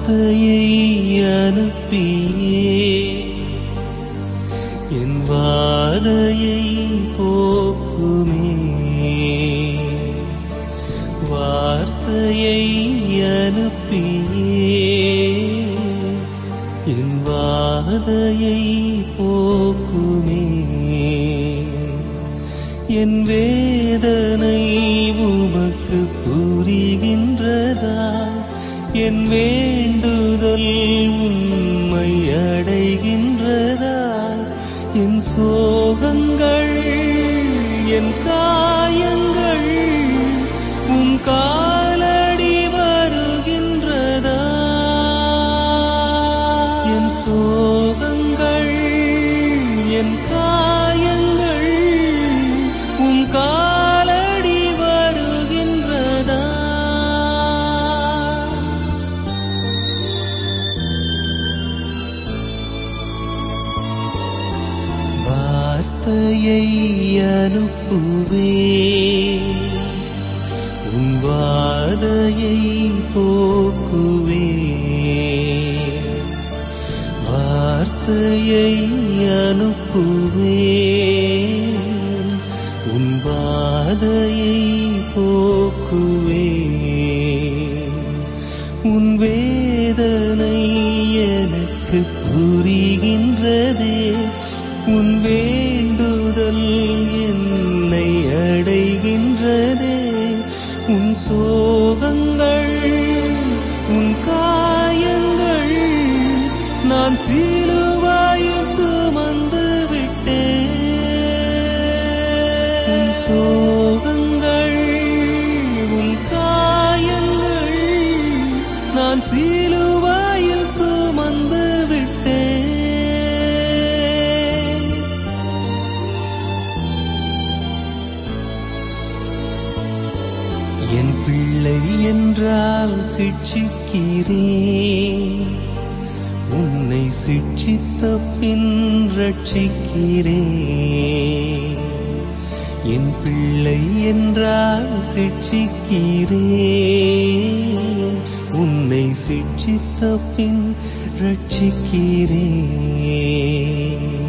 வார்த்தையை அனுப்பியே என் வாதையை போக்குமே வார்த்தையை அனுப்பியே என் வாதையை போக்குமே என் வேதனை உமக்கு புரிகின்றதா என் வேண்டுதல் உண்மை அடைகின்றதா என் சோகங்கள் என் காயங்கள் உம் காலடி வருகின்றதா என் சோகங்கள் என் காயங்கள் உம் காலடி வருகின்றதா வார்த்தையை அனுப்புவே உன் வாதையை போக்குவே வார்த்தையை அனுப்புவே உன் வாதையை போக்குவே உன் வேதனை எனக்கு புரிகின்றதே உன் வேண்டுதல் என்னை அடைகின்றதே உன் சோகங்கள் உன் காயங்கள் நான் சிலுவாயில் சுமந்து விட்டேன் உன் சோகங்கள் உன் காயங்கள் நான் சிலுவாயில் சுமந்து விட்டேன் என் பிள்ளை என்றால் சிட்சிக்கிறேன் உன்னை சிட்சித்த பின் ரட்சிக்கிறேன் என் பிள்ளை என்றால் சிட்சிக்கிறேன் உன்னை சிட்சித்த பின் ரட்சிக்கிறேன்